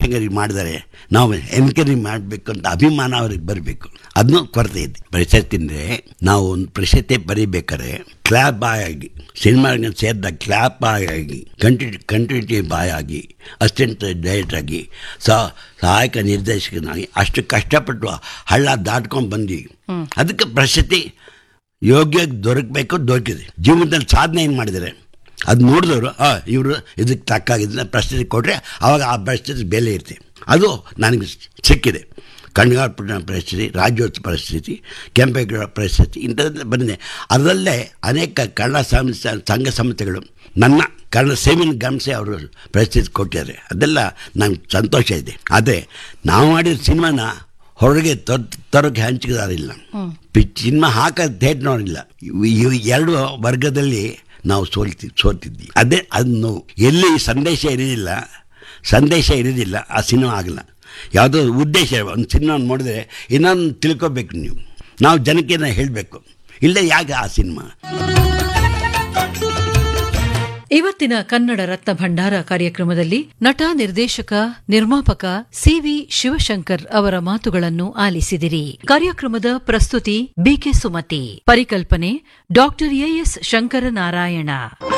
ನಿರ್ದೇಶಕರಿಗೆ ಮಾಡಿದರೆ ನಾವು ಎನ್ಕರೇಜ್ ಮಾಡಬೇಕು ಅಂತ ಅಭಿಮಾನ ಅವ್ರಿಗೆ ಬರಬೇಕು ಅದನ್ನೂ ಕೊರತೆ ಇದೆ ಪ್ರಶಸ್ತಿ ಅಂದರೆ ನಾವು ಒಂದು ಪ್ರಶಸ್ತಿ ಬರೀಬೇಕಾದ್ರೆ ಕ್ಲಾಪ್ ಬಾಯ್ ಆಗಿ ಸಿನಿಮಾಗೆ ಸೇರಿದ ಕ್ಲಾಪ್ ಬಾಯ್ ಆಗಿ ಕಂಟಿನ್ಯೂ ಕಂಟಿನ್ಯೂಟಿ ಬಾಯ್ ಆಗಿ ಅಸಿಸ್ಟೆಂಟ್ ಡೈರೆಕ್ಟರ್ ಆಗಿ ಸಹ ಸಹಾಯಕ ನಿರ್ದೇಶಕನಾಗಿ ಅಷ್ಟು ಕಷ್ಟಪಟ್ಟು ಹಳ್ಳ ದಾಟ್ಕೊಂಡು ಬಂದ್ವಿ ಅದಕ್ಕೆ ಪ್ರಶಸ್ತಿ ಯೋಗ್ಯ ದೊರಕಬೇಕು ದೊರಕಿದೆ ಜೀವನದಲ್ಲಿ ಸಾಧನೆ ಏನು ಮಾಡಿದ್ದಾರೆ ಅದು ನೋಡಿದವರು ಆ ಇವರು ಇದಕ್ಕೆ ತಕ್ಕಾಗಿದ್ದನ್ನ ಪ್ರಶಸ್ತಿ ಕೊಟ್ಟರೆ ಆವಾಗ ಆ ಪ್ರಶಸ್ತಿ ಬೆಲೆ ಇರುತ್ತೆ ಅದು ನನಗೆ ಸಿಕ್ಕಿದೆ ಕಣ್ಗಾರ್ಪುರ ಪ್ರಶಸ್ತಿ ರಾಜ್ಯೋತ್ಸವ ಪ್ರಶಸ್ತಿ ಕೆಂಪೇಗೌಡ ಪ್ರಶಸ್ತಿ ಇಂಥದ್ದೆಲ್ಲ ಬಂದಿದೆ ಅದರಲ್ಲೇ ಅನೇಕ ಕನ್ನಡ ಸಂಸ್ಥೆ ಸಂಘ ಸಂಸ್ಥೆಗಳು ನನ್ನ ಕನ್ನಡ ಸೇವಿನ ಗಮನಿಸಿ ಅವರು ಪ್ರಶಸ್ತಿ ಕೊಟ್ಟಿದ್ದಾರೆ ಅದೆಲ್ಲ ನಂಗೆ ಸಂತೋಷ ಇದೆ ಆದರೆ ನಾವು ಮಾಡಿದ ಸಿನಿಮಾನ ಹೊರಗೆ ತರ ತರೋಕ್ಕೆ ಹಂಚಿದಾರಿಲ್ಲ ಸಿನಿಮಾ ಹಾಕ ಥಿಯೇಟ್ನವರಿಲ್ಲ ಇವು ಎರಡು ವರ್ಗದಲ್ಲಿ ನಾವು ಸೋಲ್ತಿ ಸೋತಿದ್ವಿ ಅದೇ ಅದನ್ನು ಎಲ್ಲಿ ಸಂದೇಶ ಇರೋದಿಲ್ಲ ಸಂದೇಶ ಇರೋದಿಲ್ಲ ಆ ಸಿನಿಮಾ ಆಗಲ್ಲ ಯಾವುದೋ ಉದ್ದೇಶ ಒಂದು ಸಿನಿಮಾ ನೋಡಿದ್ರೆ ಇನ್ನೊಂದು ತಿಳ್ಕೊಬೇಕು ನೀವು ನಾವು ಜನಕ್ಕೆ ಹೇಳಬೇಕು ಇಲ್ಲ ಯಾಕೆ ಆ ಸಿನಿಮಾ ಇವತ್ತಿನ ಕನ್ನಡ ರತ್ನ ಭಂಡಾರ ಕಾರ್ಯಕ್ರಮದಲ್ಲಿ ನಟ ನಿರ್ದೇಶಕ ನಿರ್ಮಾಪಕ ಸಿವಿ ಶಿವಶಂಕರ್ ಅವರ ಮಾತುಗಳನ್ನು ಆಲಿಸಿದಿರಿ ಕಾರ್ಯಕ್ರಮದ ಪ್ರಸ್ತುತಿ ಬಿಕೆ ಸುಮತಿ ಪರಿಕಲ್ಪನೆ ಡಾಕ್ಟರ್ ಎಎಸ್ ಶಂಕರನಾರಾಯಣ